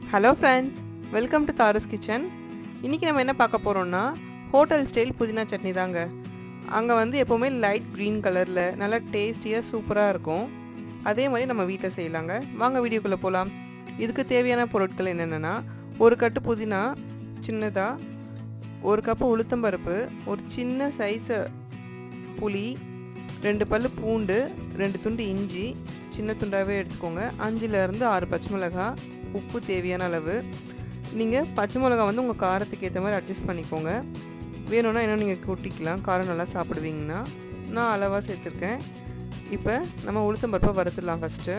hello friends welcome to Tharu's kitchen இன்றைக்கி நம்ம என்ன பார்க்க போகிறோம்னா ஹோட்டல் ஸ்டைல் புதினா சட்னி தாங்க அங்கே வந்து எப்போவுமே லைட் க்ரீன் கலரில் நல்லா டேஸ்டியாக சூப்பராக இருக்கும் அதே மாதிரி நம்ம வீட்டில் செய்யலாங்க வாங்க வீடியோக்குள்ளே போகலாம் இதுக்கு தேவையான பொருட்கள் என்னென்னா ஒரு கட்டு புதினா சின்னதாக ஒரு கப்பு உளுத்தம்பருப்பு ஒரு சின்ன சைஸு புளி ரெண்டு பல் பூண்டு ரெண்டு துண்டு இஞ்சி சின்ன துண்டாகவே எடுத்துக்கோங்க அஞ்சுலேருந்து ஆறு பச்சை மிளகாய் உப்பு தேவையான அளவு நீங்கள் பச்சை மிளகா வந்து உங்கள் காரத்துக்கு ஏற்ற மாதிரி அட்ஜஸ்ட் பண்ணிக்கோங்க வேணும்னா இன்னும் நீங்கள் கூட்டிக்கலாம் காரம் நல்லா சாப்பிடுவீங்கன்னா நான் அளவாக சேர்த்துருக்கேன் இப்போ நம்ம உளுத்தம்பருப்பை வறுத்துடலாம் ஃபஸ்ட்டு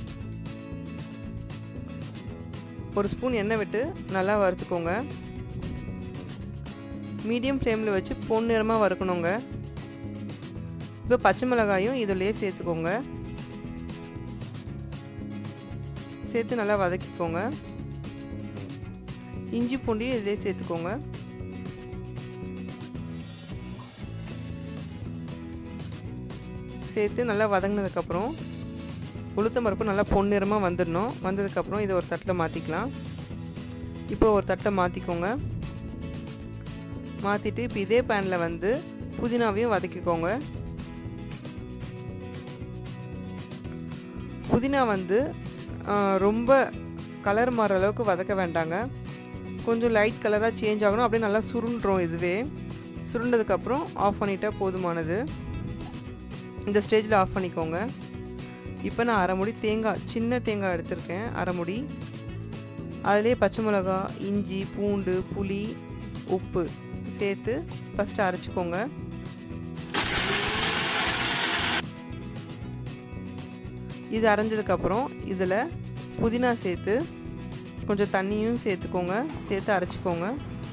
ஒரு ஸ்பூன் எண்ணெய் விட்டு நல்லா வறுத்துக்கோங்க மீடியம் ஃப்ளேமில் வச்சு பொன்னிறமாக வறுக்கணுங்க இப்போ பச்சை மிளகாயும் இதுலேயே சேர்த்துக்கோங்க சேர்த்து நல்லா வதக்கிக்கோங்க இஞ்சி பூண்டியும் இதிலே சேர்த்துக்கோங்க சேர்த்து நல்லா வதங்கினதுக்கப்புறம் உளுத்தம் பருப்பு நல்லா பொன்னிறமாக வந்துடணும் வந்ததுக்கப்புறம் இதை ஒரு தட்டில் மாற்றிக்கலாம் இப்போ ஒரு தட்டை மாற்றிக்கோங்க மாற்றிட்டு இப்போ இதே பேனில் வந்து புதினாவையும் வதக்கிக்கோங்க புதினா வந்து ரொம்ப கலர் மாற அளவுக்கு வதக்க வேண்டாங்க கொஞ்சம் லைட் கலராக சேஞ்ச் ஆகணும் அப்படியே நல்லா சுருண்டுறோம் இதுவே சுருண்டதுக்கப்புறம் ஆஃப் பண்ணிட்டால் போதுமானது இந்த ஸ்டேஜில் ஆஃப் பண்ணிக்கோங்க இப்போ நான் அரை முடி தேங்காய் சின்ன தேங்காய் எடுத்திருக்கேன் அரை முடி அதிலே பச்சை மிளகா இஞ்சி பூண்டு புளி உப்பு சேர்த்து ஃபஸ்ட்டு அரைச்சிக்கோங்க இது அரைஞ்சதுக்கப்புறம் இதில் புதினா சேர்த்து கொஞ்சம் தண்ணியும் சேர்த்துக்கோங்க சேர்த்து அரைச்சிக்கோங்க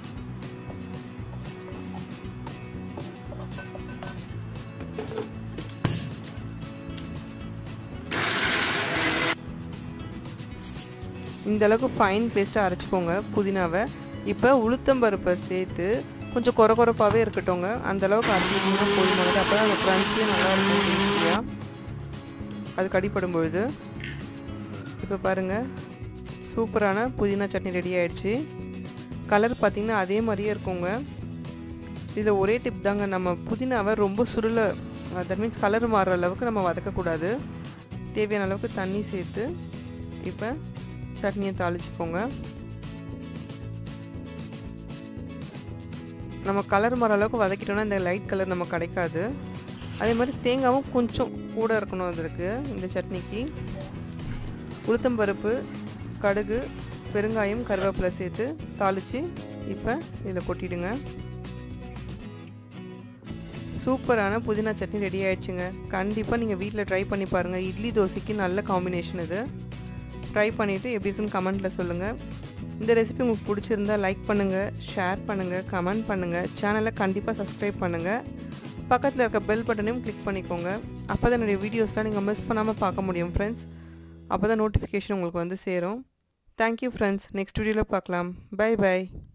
இந்த அளவுக்கு ஃபைன் பேஸ்ட்டாக அரைச்சிக்கோங்க புதினாவை இப்போ உளுத்தம்பருப்பை சேர்த்து கொஞ்சம் குறை குறைப்பாகவே இருக்கட்டும்ங்க அந்தளவுக்கு அரைச்சிக்கிட்டிங்கன்னா போதுமானது அப்போ தான் அந்த க்ரன்ச்சியாக நல்லா இருக்கும் டேஸ்டியாக அது கடிப்படும் பொழுது இப்போ பாருங்கள் சூப்பரான புதினா சட்னி ரெடி ஆகிடுச்சு கலர் பார்த்திங்கன்னா அதே மாதிரியே இருக்குங்க இதில் ஒரே டிப் தாங்க நம்ம புதினாவை ரொம்ப சுருள தட் மீன்ஸ் கலர் மாறுற அளவுக்கு நம்ம வதக்கக்கூடாது தேவையான அளவுக்கு தண்ணி சேர்த்து இப்போ சட்னியை தாளிச்சுக்கோங்க நம்ம கலர் மாற அளவுக்கு வதக்கிட்டோம்னா இந்த லைட் கலர் நம்ம கிடைக்காது அதே மாதிரி தேங்காவும் கொஞ்சம் கூட இருக்கணும் அதற்கு இந்த சட்னிக்கு உளுத்தம்பருப்பு கடுகு பெருங்காயம் கருவேப்பிலை சேர்த்து தாளித்து இப்போ இதில் கொட்டிடுங்க சூப்பரான புதினா சட்னி ரெடி ஆயிடுச்சுங்க கண்டிப்பாக நீங்கள் வீட்டில் ட்ரை பண்ணி பாருங்கள் இட்லி தோசைக்கு நல்ல காம்பினேஷன் இது ட்ரை பண்ணிவிட்டு எப்படி இருக்குன்னு கமெண்ட்டில் சொல்லுங்கள் இந்த ரெசிபி உங்களுக்கு பிடிச்சிருந்தா லைக் பண்ணுங்கள் ஷேர் பண்ணுங்கள் கமெண்ட் பண்ணுங்கள் சேனலை கண்டிப்பாக சப்ஸ்கிரைப் பண்ணுங்கள் பக்கத்தில் இருக்க பெல் பட்டனையும் கிளிக் பண்ணிக்கோங்க அப்போ தான் என்னுடைய வீடியோஸ்லாம் நீங்கள் மிஸ் பண்ணாமல் பார்க்க முடியும் ஃப்ரெண்ட்ஸ் அப்போ தான் நோட்டிஃபிகேஷன் உங்களுக்கு வந்து சேரும் தேங்க்யூ ஃப்ரெண்ட்ஸ் நெக்ஸ்ட் வீடியோவில் பார்க்கலாம் பை பை